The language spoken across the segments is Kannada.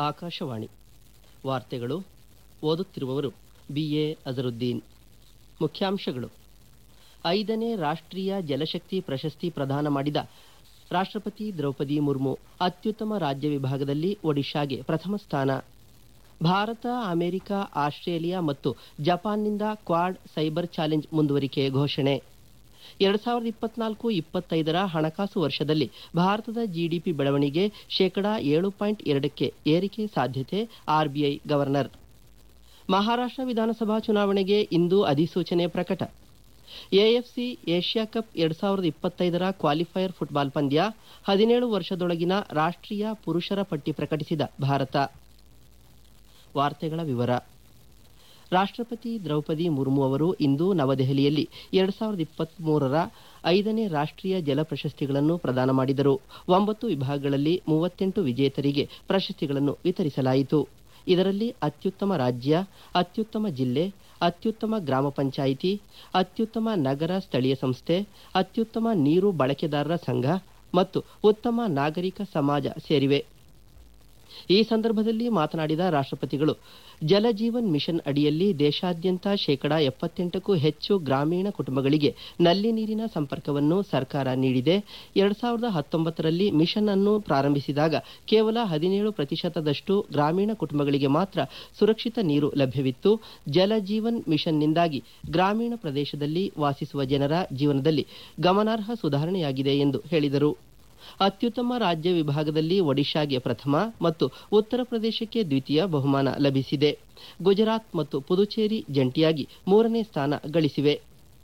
ಆಕಾಶವಾಣಿ ವಾರ್ತೆಗಳು ಓದುತ್ತಿರುವವರು ಬಿಎ ಅಜರುದ್ದೀನ್ ಮುಖ್ಯಾಂಶಗಳು ಐದನೇ ರಾಷ್ಟ್ರೀಯ ಜಲಶಕ್ತಿ ಪ್ರಶಸ್ತಿ ಪ್ರದಾನ ಮಾಡಿದ ರಾಷ್ಟ್ರಪತಿ ದ್ರೌಪದಿ ಮುರ್ಮು ಅತ್ಯುತ್ತಮ ರಾಜ್ಯ ವಿಭಾಗದಲ್ಲಿ ಒಡಿಶಾಗೆ ಪ್ರಥಮ ಸ್ಥಾನ ಭಾರತ ಅಮೆರಿಕ ಆಸ್ಟ್ರೇಲಿಯಾ ಮತ್ತು ಜಪಾನ್ನಿಂದ ಕ್ವಾಡ್ ಸೈಬರ್ ಚಾಲೆಂಜ್ ಮುಂದುವರಿಕೆ ಘೋಷಣೆ ಎರಡು ಸಾವಿರದ ಇಪ್ಪತ್ನಾಲ್ಕು ಇಪ್ಪತ್ತೈದರ ಹಣಕಾಸು ವರ್ಷದಲ್ಲಿ ಭಾರತದ ಜಿಡಿಪಿ ಬೆಳವಣಿಗೆ ಶೇಕಡಾ ಏಳು ಪಾಯಿಂಟ್ ಎರಡಕ್ಕೆ ಏರಿಕೆ ಸಾಧ್ಯತೆ ಆರ್ಬಿಐ ಗವರ್ನರ್ ಮಹಾರಾಷ್ಟ್ರ ವಿಧಾನಸಭಾ ಚುನಾವಣೆಗೆ ಇಂದು ಅಧಿಸೂಚನೆ ಪ್ರಕಟ ಎಎಫ್ಸಿ ಏಷ್ಯಾ ಕಪ್ ಎರಡ್ ಸಾವಿರದ ಇಪ್ಪತ್ತೈದರ ಕ್ವಾಲಿಫೈಯರ್ ಫುಟ್ಬಾಲ್ ಪಂದ್ಯ ಹದಿನೇಳು ವರ್ಷದೊಳಗಿನ ರಾಷ್ಟ್ರೀಯ ಪುರುಷರ ಪಟ್ಟಿ ಪ್ರಕಟಿಸಿದ ಭಾರತ ವಾರ್ತೆಗಳ ವಿವರ ರಾಷ್ಟ್ರಪತಿ ದ್ರೌಪದಿ ಮುರ್ಮು ಅವರು ಇಂದು ನವದೆಹಲಿಯಲ್ಲಿ ಎರಡ್ ಸಾವಿರದ ಇಪ್ಪತ್ಮೂರರ ಐದನೇ ರಾಷ್ಟ್ರೀಯ ಜಲ ಪ್ರಶಸ್ತಿಗಳನ್ನು ಪ್ರದಾನ ಮಾಡಿದರು ಒಂಬತ್ತು ವಿಭಾಗಗಳಲ್ಲಿ ಮೂವತ್ತೆಂಟು ವಿಜೇತರಿಗೆ ಪ್ರಶಸ್ತಿಗಳನ್ನು ವಿತರಿಸಲಾಯಿತು ಇದರಲ್ಲಿ ಅತ್ಯುತ್ತಮ ರಾಜ್ಯ ಅತ್ಯುತ್ತಮ ಜಿಲ್ಲೆ ಅತ್ಯುತ್ತಮ ಗ್ರಾಮ ಪಂಚಾಯಿತಿ ಅತ್ಯುತ್ತಮ ನಗರ ಸ್ಥಳೀಯ ಸಂಸ್ಥೆ ಅತ್ಯುತ್ತಮ ನೀರು ಬಳಕೆದಾರರ ಸಂಘ ಮತ್ತು ಉತ್ತಮ ನಾಗರಿಕ ಸಮಾಜ ಸೇರಿವೆ ಈ ಸಂದರ್ಭದಲ್ಲಿ ಮಾತನಾಡಿದ ರಾಷ್ಟ್ರಪತಿಗಳು ಜಲ ಜೀವನ್ ಮಿಷನ್ ಅಡಿಯಲ್ಲಿ ದೇಶಾದ್ಯಂತ ಶೇಕಡಾ ಎಪ್ಪತ್ತೆಂಟಕ್ಕೂ ಹೆಚ್ಚು ಗ್ರಾಮೀಣ ಕುಟುಂಬಗಳಿಗೆ ನಲ್ಲಿ ನೀರಿನ ಸಂಪರ್ಕವನ್ನು ಸರ್ಕಾರ ನೀಡಿದೆ ಎರಡ್ ಸಾವಿರದ ಹತ್ತೊಂಬತ್ತರಲ್ಲಿ ಮಿಷನ್ ಅನ್ನು ಪ್ರಾರಂಭಿಸಿದಾಗ ಕೇವಲ ಹದಿನೇಳು ಪ್ರತಿಶತದಷ್ಟು ಗ್ರಾಮೀಣ ಕುಟುಂಬಗಳಿಗೆ ಮಾತ್ರ ಸುರಕ್ಷಿತ ನೀರು ಲಭ್ಯವಿತ್ತು ಜಲ ಜೀವನ್ ಮಿಷನ್ನಿಂದಾಗಿ ಗ್ರಾಮೀಣ ಪ್ರದೇಶದಲ್ಲಿ ವಾಸಿಸುವ ಜನರ ಜೀವನದಲ್ಲಿ ಗಮನಾರ್ಹ ಸುಧಾರಣೆಯಾಗಿದೆ ಎಂದು ಹೇಳಿದರು ಅತ್ಯುತ್ತಮ ರಾಜ್ಯ ವಿಭಾಗದಲ್ಲಿ ಒಡಿಶಾಗೆ ಪ್ರಥಮ ಮತ್ತು ಉತ್ತರ ಪ್ರದೇಶಕ್ಕೆ ದ್ವಿತೀಯ ಬಹುಮಾನ ಲಭಿಸಿದೆ ಗುಜರಾತ್ ಮತ್ತು ಪುದುಚೇರಿ ಜಂಟಿಯಾಗಿ ಮೂರನೇ ಸ್ಥಾನ ಗಳಿಸಿವೆ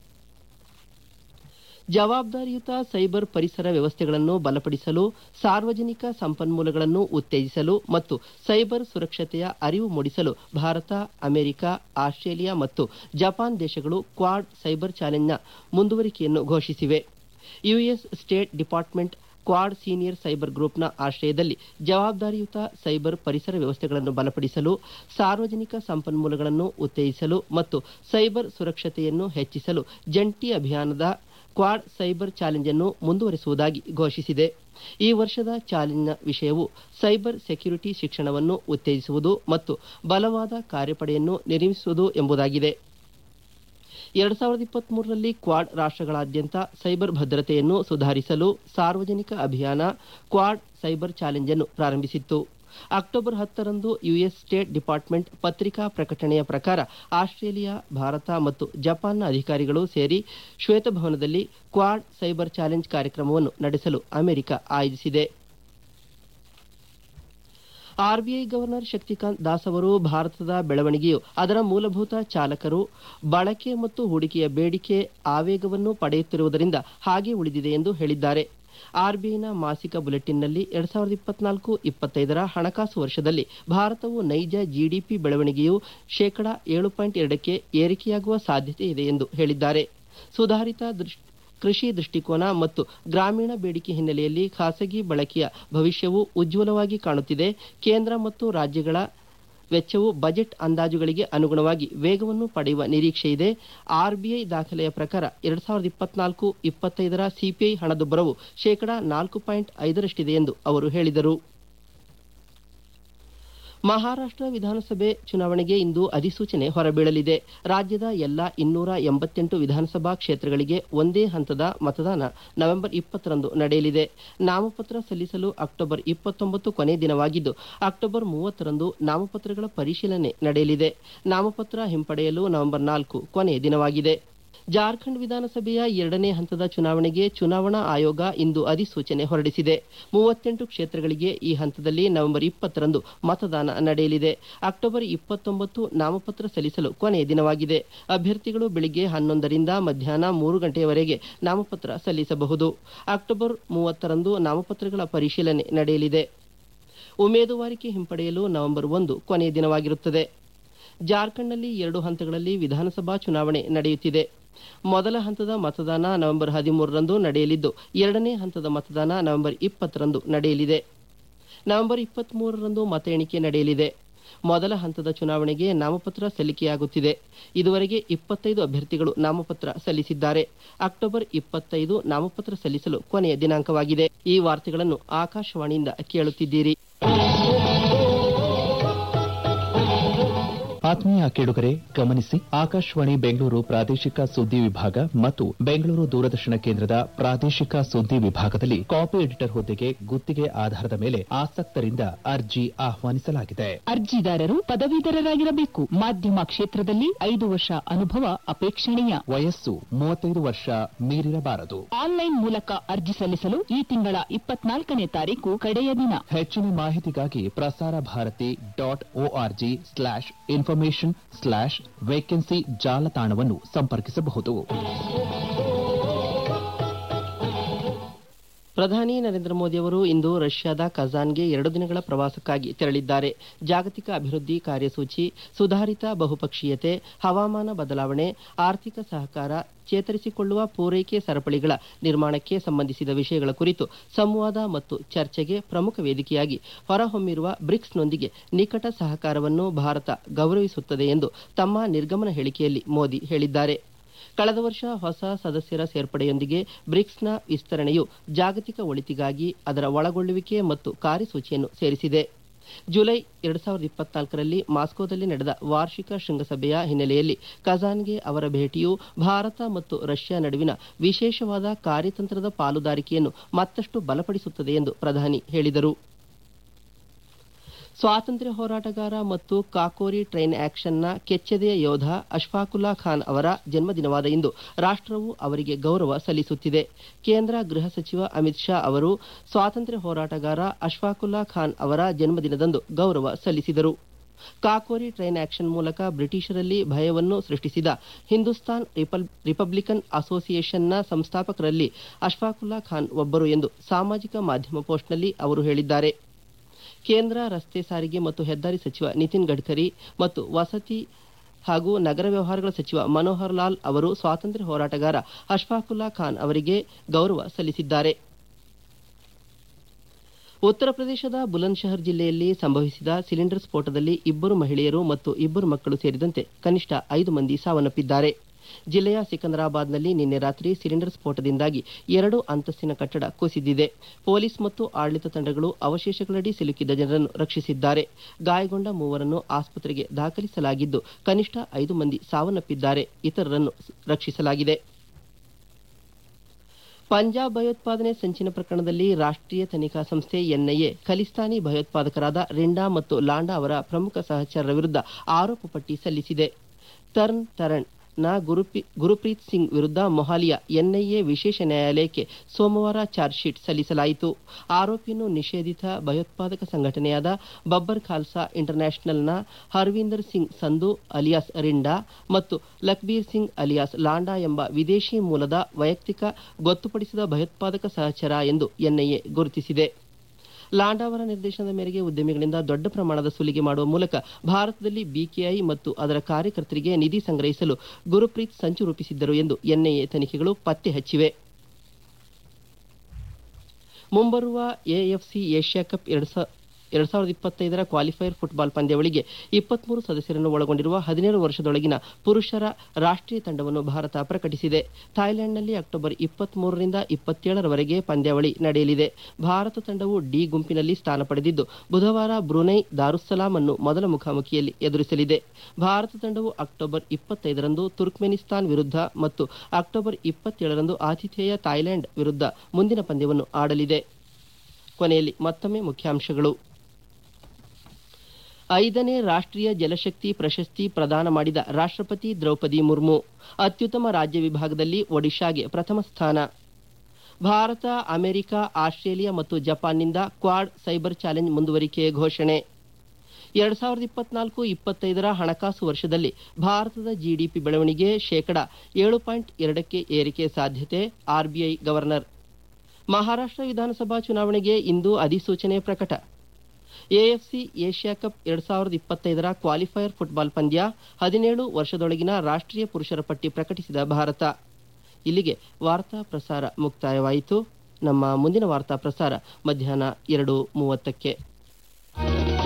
ಜವಾಬ್ದಾರಿಯುತ ಸೈಬರ್ ಪರಿಸರ ವ್ಯವಸ್ಥೆಗಳನ್ನು ಬಲಪಡಿಸಲು ಸಾರ್ವಜನಿಕ ಸಂಪನ್ಮೂಲಗಳನ್ನು ಉತ್ತೇಜಿಸಲು ಮತ್ತು ಸೈಬರ್ ಸುರಕ್ಷತೆಯ ಅರಿವು ಮೂಡಿಸಲು ಭಾರತ ಅಮೆರಿಕ ಆಸ್ಟ್ರೇಲಿಯಾ ಮತ್ತು ಜಪಾನ್ ದೇಶಗಳು ಕ್ವಾಡ್ ಸೈಬರ್ ಚಾಲೆಂಜ್ನ ಮುಂದುವರಿಕೆಯನ್ನು ಘೋಷಿಸಿವೆ US State Department Quad senior cyber ಗ್ರೂಪ್ನ ಆಶ್ರಯದಲ್ಲಿ ಜವಾಬ್ದಾರಿಯುತ ಸೈಬರ್ ಪರಿಸರ ವ್ಯವಸ್ಥೆಗಳನ್ನು ಬಲಪಡಿಸಲು ಸಾರ್ವಜನಿಕ ಸಂಪನ್ಮೂಲಗಳನ್ನು ಉತ್ತೇಜಿಸಲು ಮತ್ತು ಸೈಬರ್ ಸುರಕ್ಷತೆಯನ್ನು ಹೆಚ್ಚಿಸಲು ಜಂಟಿ ಅಭಿಯಾನದ ಕ್ವಾಡ್ ಸೈಬರ್ ಚಾಲೆಂಜ್ ಅನ್ನು ಮುಂದುವರಿಸುವುದಾಗಿ ಘೋಷಿಸಿದೆ ಈ ವರ್ಷದ ಚಾಲೆಂಜ್ನ ವಿಷಯವು ಸೈಬರ್ ಸೆಕ್ಯುರಿಟಿ ಶಿಕ್ಷಣವನ್ನು ಉತ್ತೇಜಿಸುವುದು ಮತ್ತು ಬಲವಾದ ಕಾರ್ಯಪಡೆಯನ್ನು ನಿರ್ಮಿಸುವುದು ಎಂಬುದಾಗಿದೆ ಎರಡ್ ಸಾವಿರದ ಇಪ್ಪತ್ತ್ ಮೂರರಲ್ಲಿ ಕ್ವಾಡ್ ರಾಷ್ಟ್ರಗಳಾದ್ಯಂತ ಸೈಬರ್ ಭದ್ರತೆಯನ್ನು ಸುಧಾರಿಸಲು ಸಾರ್ವಜನಿಕ ಅಭಿಯಾನ ಕ್ವಾಡ್ ಸೈಬರ್ ಚಾಲೆಂಜ್ ಅನ್ನು ಪ್ರಾರಂಭಿಸಿತ್ತು ಅಕ್ಟೋಬರ್ ಹತ್ತರಂದು ಯುಎಸ್ ಸ್ಟೇಟ್ ಡಿಪಾರ್ಟ್ಮೆಂಟ್ ಪತ್ರಿಕಾ ಪ್ರಕಟಣೆಯ ಪ್ರಕಾರ ಆಸ್ಟ್ರೇಲಿಯಾ ಭಾರತ ಮತ್ತು ಜಪಾನ್ನ ಅಧಿಕಾರಿಗಳು ಸೇರಿ ಶ್ವೇತಭವನದಲ್ಲಿ ಕ್ವಾಡ್ ಸೈಬರ್ ಚಾಲೆಂಜ್ ಕಾರ್ಯಕ್ರಮವನ್ನು ನಡೆಸಲು ಅಮೆರಿಕ ಆಯೋಜಿಸಿದೆ ಆರ್ಬಿಐ ಗವರ್ನರ್ ಶಕ್ತಿಕಾಂತ್ ದಾಸ್ ಅವರು ಭಾರತದ ಬೆಳವಣಿಗೆಯು ಅದರ ಮೂಲಭೂತ ಚಾಲಕರು ಬಳಕೆ ಮತ್ತು ಹೂಡಿಕೆಯ ಬೇಡಿಕೆ ಆವೇಗವನ್ನು ಪಡೆಯುತ್ತಿರುವುದರಿಂದ ಹಾಗೆ ಉಳಿದಿದೆ ಎಂದು ಹೇಳಿದ್ದಾರೆ ಆರ್ಬಿಐನ ಮಾಸಿಕ ಬುಲೆಟಿನ್ನಲ್ಲಿ ಎರಡ್ ಸಾವಿರದ ಇಪ್ಪತ್ನಾಲ್ಕು ಇಪ್ಪತ್ತೈದರ ಹಣಕಾಸು ವರ್ಷದಲ್ಲಿ ಭಾರತವು ನೈಜ ಜಿಡಿಪಿ ಬೆಳವಣಿಗೆಯು ಶೇಕಡಾ ಏಳು ಪಾಯಿಂಟ್ ಎರಡಕ್ಕೆ ಏರಿಕೆಯಾಗುವ ಸಾಧ್ಯತೆ ಇದೆ ಎಂದು ಹೇಳಿದ್ದಾರೆ ಸುಧಾರಿತ ಕೃಷಿ ದೃಷ್ಟಿಕೋನ ಮತ್ತು ಗ್ರಾಮೀಣ ಬೇಡಿಕೆ ಹಿನ್ನೆಲೆಯಲ್ಲಿ ಖಾಸಗಿ ಬಳಕೆಯ ಭವಿಷ್ಯವು ಉಜ್ವಲವಾಗಿ ಕಾಣುತ್ತಿದೆ ಕೇಂದ್ರ ಮತ್ತು ರಾಜ್ಯಗಳ ವೆಚ್ಚವು ಬಜೆಟ್ ಅಂದಾಜುಗಳಿಗೆ ಅನುಗುಣವಾಗಿ ವೇಗವನ್ನು ಪಡೆಯುವ ನಿರೀಕ್ಷೆಯಿದೆ ಆರ್ಬಿಐ ದಾಖಲೆಯ ಪ್ರಕಾರ ಎರಡ್ ಸಾವಿರದ ಇಪ್ಪತ್ನಾಲ್ಕು ಇಪ್ಪತ್ತೈದರ ಸಿಪಿಐ ಹಣದುಬ್ಬರವು ಶೇಕಡಾ ನಾಲ್ಕು ಪಾಯಿಂಟ್ ಐದರಷ್ಟಿದೆ ಎಂದು ಅವರು ಹೇಳಿದರು ಮಹಾರಾಷ್ಟ್ರ ವಿಧಾನಸಭೆ ಚುನಾವಣೆಗೆ ಇಂದು ಅಧಿಸೂಚನೆ ಹೊರಬೀಳಲಿದೆ ರಾಜ್ಯದ ಎಲ್ಲಾ ಇನ್ನೂರ ಎಂಬತ್ತೆಂಟು ವಿಧಾನಸಭಾ ಕ್ಷೇತ್ರಗಳಿಗೆ ಒಂದೇ ಹಂತದ ಮತದಾನ ನವೆಂಬರ್ ಇಪ್ಪತ್ತರಂದು ನಡೆಯಲಿದೆ ನಾಮಪತ್ರ ಸಲ್ಲಿಸಲು ಅಕ್ಟೋಬರ್ ಇಪ್ಪತ್ತೊಂಬತ್ತು ಕೊನೆ ದಿನವಾಗಿದ್ದು ಅಕ್ಟೋಬರ್ ಮೂವತ್ತರಂದು ನಾಮಪತ್ರಗಳ ಪರಿಶೀಲನೆ ನಡೆಯಲಿದೆ ನಾಮಪತ್ರ ಹಿಂಪಡೆಯಲು ನವೆಂಬರ್ ನಾಲ್ಕು ಕೊನೆ ದಿನವಾಗಿದೆ ಜಾರ್ಖಂಡ್ ವಿಧಾನಸಭೆಯ ಎರಡನೇ ಹಂತದ ಚುನಾವಣೆಗೆ ಚುನಾವಣಾ ಆಯೋಗ ಇಂದು ಅಧಿಸೂಚನೆ ಹೊರಡಿಸಿದೆ ಮೂವತ್ತೆಂಟು ಕ್ಷೇತ್ರಗಳಿಗೆ ಈ ಹಂತದಲ್ಲಿ ನವೆಂಬರ್ ಇಪ್ಪತ್ತರಂದು ಮತದಾನ ನಡೆಯಲಿದೆ ಅಕ್ಟೋಬರ್ ಇಪ್ಪತ್ತೊಂಬತ್ತು ನಾಮಪತ್ರ ಸಲ್ಲಿಸಲು ಕೊನೆಯ ದಿನವಾಗಿದೆ ಅಭ್ಯರ್ಥಿಗಳು ಬೆಳಿಗ್ಗೆ ಹನ್ನೊಂದರಿಂದ ಮಧ್ಯಾಹ್ನ ಮೂರು ಗಂಟೆಯವರೆಗೆ ನಾಮಪತ್ರ ಸಲ್ಲಿಸಬಹುದು ಅಕ್ಟೋಬರ್ ಮೂವತ್ತರಂದು ನಾಮಪತ್ರಗಳ ಪರಿಶೀಲನೆ ನಡೆಯಲಿದೆ ಉಮೇದುವಾರಿಕೆ ಹಿಂಪಡೆಯಲು ನವೆಂಬರ್ ಒಂದು ಕೊನೆಯ ದಿನವಾಗಿರುತ್ತದೆ ಜಾರ್ಖಂಡ್ನಲ್ಲಿ ಎರಡು ಹಂತಗಳಲ್ಲಿ ವಿಧಾನಸಭಾ ಚುನಾವಣೆ ನಡೆಯುತ್ತಿದೆ ಮೊದಲ ಹಂತದ ಮತದಾನ ನವೆಂಬರ್ ಹದಿಮೂರರಂದು ನಡೆಯಲಿದ್ದು ಎರಡನೇ ಹಂತದ ಮತದಾನ ನವೆಂಬರ್ ಇಪ್ಪತ್ತರಂದು ನಡೆಯಲಿದೆ ನವೆಂಬರ್ ಇಪ್ಪತ್ಮೂರರಂದು ಮತ ಎಣಿಕೆ ನಡೆಯಲಿದೆ ಮೊದಲ ಹಂತದ ಚುನಾವಣೆಗೆ ನಾಮಪತ್ರ ಸಲ್ಲಿಕೆಯಾಗುತ್ತಿದೆ ಇದುವರೆಗೆ ಇಪ್ಪತ್ತೈದು ಅಭ್ಯರ್ಥಿಗಳು ನಾಮಪತ್ರ ಸಲ್ಲಿಸಿದ್ದಾರೆ ಅಕ್ಟೋಬರ್ ಇಪ್ಪತ್ತೈದು ನಾಮಪತ್ರ ಸಲ್ಲಿಸಲು ಕೊನೆಯ ದಿನಾಂಕವಾಗಿದೆ ಈ ವಾರ್ತೆಗಳನ್ನು ಆಕಾಶವಾಣಿಯಿಂದ ಕೇಳುತ್ತಿದ್ದೀರಿ ಆತ್ಮೀಯ ಕೇಳುಗರೆ ಗಮನಿಸಿ ಆಕಾಶವಾಣಿ ಬೆಂಗಳೂರು ಪ್ರಾದೇಶಿಕ ಸುದ್ದಿ ವಿಭಾಗ ಮತ್ತು ಬೆಂಗಳೂರು ದೂರದರ್ಶನ ಕೇಂದ್ರದ ಪ್ರಾದೇಶಿಕ ಸುದ್ದಿ ವಿಭಾಗದಲ್ಲಿ ಕಾಪಿ ಎಡಿಟರ್ ಹುದ್ದೆಗೆ ಗುತ್ತಿಗೆ ಆಧಾರದ ಮೇಲೆ ಆಸಕ್ತರಿಂದ ಅರ್ಜಿ ಆಹ್ವಾನಿಸಲಾಗಿದೆ ಅರ್ಜಿದಾರರು ಪದವೀಧರರಾಗಿರಬೇಕು ಮಾಧ್ಯಮ ಕ್ಷೇತ್ರದಲ್ಲಿ ಐದು ವರ್ಷ ಅನುಭವ ಅಪೇಕ್ಷಣೀಯ ವಯಸ್ಸು ಮೂವತ್ತೈದು ವರ್ಷ ಮೀರಿರಬಾರದು ಆನ್ಲೈನ್ ಮೂಲಕ ಅರ್ಜಿ ಸಲ್ಲಿಸಲು ಈ ತಿಂಗಳ ಇಪ್ಪತ್ನಾಲ್ಕನೇ ತಾರೀಕು ಕಡೆಯ ದಿನ ಹೆಚ್ಚಿನ ಮಾಹಿತಿಗಾಗಿ Prasar Bharati dot O R G slash information slash vacancy ಜಾಲತಾಣವನ್ನು ಸಂಪರ್ಕಿಸಬಹುದು ಪ್ರಧಾನಿ ನರೇಂದ್ರ ಮೋದಿಯವರು ಇಂದು ರಷ್ಯಾದ ಕಜಾನ್ಗೆ ಎರಡು ದಿನಗಳ ಪ್ರವಾಸಕ್ಕಾಗಿ ತೆರಳಿದ್ದಾರೆ ಜಾಗತಿಕ ಅಭಿವೃದ್ಧಿ ಕಾರ್ಯಸೂಚಿ ಸುಧಾರಿತ ಬಹುಪಕ್ಷೀಯತೆ ಹವಾಮಾನ ಬದಲಾವಣೆ ಆರ್ಥಿಕ ಸಹಕಾರ ಚೇತರಿಸಿಕೊಳ್ಳುವ ಪೂರೈಕೆ ಸರಪಳಿಗಳ ನಿರ್ಮಾಣಕ್ಕೆ ಸಂಬಂಧಿಸಿದ ವಿಷಯಗಳ ಕುರಿತು ಸಂವಾದ ಮತ್ತು ಚರ್ಚೆಗೆ ಪ್ರಮುಖ ವೇದಿಕೆಯಾಗಿ ಹೊರಹೊಮ್ಮಿರುವ ಬ್ರಿಕ್ಸ್ನೊಂದಿಗೆ ನಿಕಟ ಸಹಕಾರವನ್ನು ಭಾರತ ಗೌರವಿಸುತ್ತದೆ ಎಂದು ತಮ್ಮ ನಿರ್ಗಮನ ಹೇಳಿಕೆಯಲ್ಲಿ ಮೋದಿ ಹೇಳಿದ್ದಾರೆ ಕಳೆದ ವರ್ಷ ಹೊಸ ಸದಸ್ಯರ ಸೇರ್ಪಡೆಯೊಂದಿಗೆ ಬ್ರಿಕ್ಸ್ನ ವಿಸ್ತರಣೆಯು ಜಾಗತಿಕ ಒಳಿತಿಗಾಗಿ ಅದರ ಒಳಗೊಳ್ಳುವಿಕೆ ಮತ್ತು ಕಾರ್ಯಸೂಚಿಯನ್ನು ಸೇರಿಸಿದೆ ಜುಲೈ ಎರಡು ಸಾವಿರದ ಇಪ್ಪತ್ನಾಲ್ಕರಲ್ಲಿ ಮಾಸ್ಕೋದಲ್ಲಿ ನಡೆದ ವಾರ್ಷಿಕ ಶೃಂಗಸಭೆಯ ಹಿನ್ನೆಲೆಯಲ್ಲಿ ಕಜಾನ್ಗೆ ಅವರ ಭೇಟಿಯು ಭಾರತ ಮತ್ತು ರಷ್ಯಾ ನಡುವಿನ ವಿಶೇಷವಾದ ಕಾರ್ಯತಂತ್ರದ ಪಾಲುದಾರಿಕೆಯನ್ನು ಮತ್ತಷ್ಟು ಬಲಪಡಿಸುತ್ತದೆ ಎಂದು ಪ್ರಧಾನಿ ಹೇಳಿದರು ಸ್ವಾತಂತ್ರ್ಯ ಹೋರಾಟಗಾರ ಮತ್ತು ಕಾಕೋರಿ ಟ್ರೈನ್ ಆಕ್ಷನ್ನ ಕೆಚ್ಚೆದೆಯ ಯೋಧ ಅಶ್ಫಾಕುಲ್ಲಾ ಖಾನ್ ಅವರ ಜನ್ಮದಿನವಾದ ಇಂದು ರಾಷ್ಟ್ರವು ಅವರಿಗೆ ಗೌರವ ಸಲ್ಲಿಸುತ್ತಿದೆ ಕೇಂದ್ರ ಗೃಹ ಸಚಿವ ಅಮಿತ್ ಶಾ ಅವರು ಸ್ವಾತಂತ್ರ್ಯ ಹೋರಾಟಗಾರ ಅಶ್ಫಾಕುಲ್ಲಾ ಖಾನ್ ಅವರ ಜನ್ಮದಿನದಂದು ಗೌರವ ಸಲ್ಲಿಸಿದರು ಕಾಕೋರಿ ಟ್ರೈನ್ ಆಕ್ಷನ್ ಮೂಲಕ ಬ್ರಿಟಿಷರಲ್ಲಿ ಭಯವನ್ನು ಸೃಷ್ಟಿಸಿದ ಹಿಂದೂಸ್ತಾನ್ ರಿಪಬ್ಲಿಕನ್ ಅಸೋಸಿಯೇಷನ್ನ ಸಂಸ್ಥಾಪಕರಲ್ಲಿ ಅಶ್ಫಾಕುಲ್ಲಾ ಖಾನ್ ಒಬ್ಬರು ಎಂದು ಸಾಮಾಜಿಕ ಮಾಧ್ಯಮ ಪೋಸ್ಟ್ನಲ್ಲಿ ಅವರು ಹೇಳಿದ್ದಾರೆ ಕೇಂದ್ರ ರಸ್ತೆ ಸಾರಿಗೆ ಮತ್ತು ಹೆದ್ದಾರಿ ಸಚಿವ ನಿತಿನ್ ಗಡ್ಕರಿ ಮತ್ತು ವಸತಿ ಹಾಗೂ ನಗರ ವ್ಯವಹಾರಗಳ ಸಚಿವ ಮನೋಹರ್ ಲಾಲ್ ಅವರು ಸ್ವಾತಂತ್ರ್ಯ ಹೋರಾಟಗಾರ ಅಶ್ಫಾಕುಲ್ಲಾ ಖಾನ್ ಅವರಿಗೆ ಗೌರವ ಸಲ್ಲಿಸಿದ್ದಾರೆ ಉತ್ತರ ಪ್ರದೇಶದ ಬುಲಂದ್ಶಹರ್ ಜಿಲ್ಲೆಯಲ್ಲಿ ಸಂಭವಿಸಿದ ಸಿಲಿಂಡರ್ ಸ್ಫೋಟದಲ್ಲಿ ಇಬ್ಬರು ಮಹಿಳೆಯರು ಮತ್ತು ಇಬ್ಬರು ಮಕ್ಕಳು ಸೇರಿದಂತೆ ಕನಿಷ್ಠ ಐದು ಮಂದಿ ಸಾವನ್ನಪ್ಪಿದ್ದಾರೆ ಜಿಲ್ಲೆಯ ಸಿಕಂದರಾಬಾದ್ನಲ್ಲಿ ನಿನ್ನೆ ರಾತ್ರಿ ಸಿಲಿಂಡರ್ ಸ್ಫೋಟದಿಂದಾಗಿ ಎರಡು ಅಂತಸ್ತಿನ ಕಟ್ಟಡ ಕುಸಿದಿದೆ ಪೊಲೀಸ್ ಮತ್ತು ಆಡಳಿತ ತಂಡಗಳು ಅವಶೇಷಗಳಡಿ ಸಿಲುಕಿದ್ದ ಜನರನ್ನು ರಕ್ಷಿಸಿದ್ದಾರೆ ಗಾಯಗೊಂಡ ಮೂವರನ್ನು ಆಸ್ಪತ್ರೆಗೆ ದಾಖಲಿಸಲಾಗಿದ್ದು ಕನಿಷ್ಠ ಐದು ಮಂದಿ ಸಾವನ್ನಪ್ಪಿದ್ದಾರೆ ಇತರರನ್ನು ರಕ್ಷಿಸಲಾಗಿದೆ ಪಂಜಾಬ್ ಭಯೋತ್ಪಾದನೆ ಸಂಚಿನ ಪ್ರಕರಣದಲ್ಲಿ ರಾಷ್ಟ್ರೀಯ ತನಿಖಾ ಸಂಸ್ಥೆ ಎನ್ಐಎ ಖಲಿಸ್ತಾನಿ ಭಯೋತ್ಪಾದಕರಾದ ರಿಂಡಾ ಮತ್ತು ಲಾಂಡಾ ಅವರ ಪ್ರಮುಖ ಸಹಚರರ ವಿರುದ್ಧ ಆರೋಪ ಪಟ್ಟಿ ಸಲ್ಲಿಸಿದೆ ತರ್ನ್ ತರಣ್ ನ ಗುರುಪ್ರೀತ್ ಸಿಂಗ್ ವಿರುದ್ಧ ಮೊಹಾಲಿಯ ಎನ್ಐಎ ವಿಶೇಷ ನ್ಯಾಯಾಲಯಕ್ಕೆ ಸೋಮವಾರ ಚಾರ್ಜ್ ಶೀಟ್ ಸಲ್ಲಿಸಲಾಯಿತು ಆರೋಪಿಯನ್ನು ನಿಷೇಧಿತ ಭಯೋತ್ಪಾದಕ ಸಂಘಟನೆಯಾದ ಬಬ್ಬರ್ ಖಾಲ್ಸಾ ಇಂಟರ್ನ್ಯಾಷನಲ್ನ ಹರ್ವೀಂದರ್ ಸಿಂಗ್ ಸಂಧು ಅಲಿಯಾಸ್ ರಿಂಡಾ ಮತ್ತು ಲಕ್ಬೀರ್ ಸಿಂಗ್ ಅಲಿಯಾಸ್ ಲಾಂಡಾ ಎಂಬ ವಿದೇಶಿ ಮೂಲದ ವೈಯಕ್ತಿಕ ಗೊತ್ತುಪಡಿಸಿದ ಭಯೋತ್ಪಾದಕ ಸಹಚರ ಎಂದು ಎನ್ಐಎ ಗುರುತಿಸಿದೆ ಲಾಂಡಾ ಅವರ ನಿರ್ದೇಶನದ ಮೇರೆಗೆ ಉದ್ಯಮಿಗಳಿಂದ ದೊಡ್ಡ ಪ್ರಮಾಣದ ಸುಲಿಗೆ ಮಾಡುವ ಮೂಲಕ ಭಾರತದಲ್ಲಿ ಬಿಕೆಐ ಮತ್ತು ಅದರ ಕಾರ್ಯಕರ್ತರಿಗೆ ನಿಧಿ ಸಂಗ್ರಹಿಸಲು ಗುರುಪ್ರೀತ್ ಸಂಚು ರೂಪಿಸಿದ್ದರು ಎಂದು ಎನ್ಐಎ ತನಿಖೆಗಳು ಪತ್ತೆ ಹಚ್ಚಿವೆ ಮುಂಬರುವ ಎಎಫ್ಸಿ ಏಷ್ಯಾ ಕಪ್ ಎರಡು ಎರಡ್ ಸಾವಿರದ ಇಪ್ಪತ್ತೈದರ ಕ್ವಾಲಿಫೈಯರ್ ಫುಟ್ಬಾಲ್ ಪಂದ್ಯಾವಳಿಗೆ ಇಪ್ಪತ್ಮೂರು ಸದಸ್ಯರನ್ನು ಒಳಗೊಂಡಿರುವ ಹದಿನೇಳು ವರ್ಷದೊಳಗಿನ ಪುರುಷರ ರಾಷ್ಟ್ರೀಯ ತಂಡವನ್ನು ಭಾರತ ಪ್ರಕಟಿಸಿದೆ ಥಾಯ್ಲೆಂಡ್ನಲ್ಲಿ ಅಕ್ಟೋಬರ್ ಇಪ್ಪತ್ಮೂರರಿಂದ ಇಪ್ಪತ್ತೇಳರವರೆಗೆ ಪಂದ್ಯಾವಳಿ ನಡೆಯಲಿದೆ ಭಾರತ ತಂಡವು ಡಿ ಗುಂಪಿನಲ್ಲಿ ಸ್ಥಾನ ಪಡೆದಿದ್ದು ಬುಧವಾರ ಬ್ರುನೈ ದಾರುಸ್ಸಲಾಂ ಅನ್ನು ಮೊದಲ ಮುಖಾಮುಖಿಯಲ್ಲಿ ಎದುರಿಸಲಿದೆ ಭಾರತ ತಂಡವು ಅಕ್ಟೋಬರ್ ಇಪ್ಪತ್ತೈದರಂದು ತುರ್ಕ್ಮೆನಿಸ್ತಾನ್ ವಿರುದ್ಧ ಮತ್ತು ಅಕ್ಟೋಬರ್ ಇಪ್ಪತ್ತೇಳರಂದು ಆತಿಥೇಯ ಥಾಯ್ಲೆಂಡ್ ವಿರುದ್ಧ ಮುಂದಿನ ಪಂದ್ಯವನ್ನು ಆಡಲಿದೆ ಕೊನೆಯಲ್ಲಿ ಮತ್ತೊಮ್ಮೆ ಮುಖ್ಯಾಂಶಗಳು ಐದನೇ ರಾಷ್ಟ್ರೀಯ ಜಲಶಕ್ತಿ ಪ್ರಶಸ್ತಿ ಪ್ರದಾನ ಮಾಡಿದ ರಾಷ್ಟ್ರಪತಿ ದ್ರೌಪದಿ ಮುರ್ಮು ಅತ್ಯುತ್ತಮ ರಾಜ್ಯ ವಿಭಾಗದಲ್ಲಿ ಒಡಿಶಾಗೆ ಪ್ರಥಮ ಸ್ಥಾನ ಭಾರತ ಅಮೆರಿಕ ಆಸ್ಟ್ರೇಲಿಯಾ ಮತ್ತು ಜಪಾನ್ನಿಂದ ಕ್ವಾಡ್ ಸೈಬರ್ ಚಾಲೆಂಜ್ ಮುಂದುವರಿಕೆ ಘೋಷಣೆ ಎರಡ್ ಸಾವಿರದ ಇಪ್ಪತ್ನಾಲ್ಕು ಇಪ್ಪತ್ತೈದರ ಹಣಕಾಸು ವರ್ಷದಲ್ಲಿ ಭಾರತದ ಜಿಡಿಪಿ ಬೆಳವಣಿಗೆ ಶೇಕಡ ಏಳು ಪಾಯಿಂಟ್ ಎರಡಕ್ಕೆ ಏರಿಕೆ ಸಾಧ್ಯತೆ ಆರ್ಬಿಐ ಗವರ್ನರ್ ಮಹಾರಾಷ್ಟ್ರ ವಿಧಾನಸಭಾ ಚುನಾವಣೆಗೆ ಇಂದು ಅಧಿಸೂಚನೆ ಪ್ರಕಟ ಎಎಫ್ಸಿ ಏಷ್ಯಾ ಕಪ್ ಎರಡ್ ಸಾವಿರದ ಇಪ್ಪತ್ತೈದರ ಕ್ವಾಲಿಫೈಯರ್ ಫುಟ್ಬಾಲ್ ಪಂದ್ಯ ಹದಿನೇಳು ವರ್ಷದೊಳಗಿನ ರಾಷ್ಟ್ರೀಯ ಪುರುಷರ ಪಟ್ಟಿ ಪ್ರಕಟಿಸಿದ ಭಾರತ ಇಲ್ಲಿಗೆ ವಾರ್ತಾ ಪ್ರಸಾರ ಮುಕ್ತಾಯವಾಯಿತು ನಮ್ಮ ಮುಂದಿನ ವಾರ್ತಾ ಪ್ರಸಾರ ಮಧ್ಯಾಹ್ನ ಎರಡು ಮೂವತ್ತಕ್ಕೆ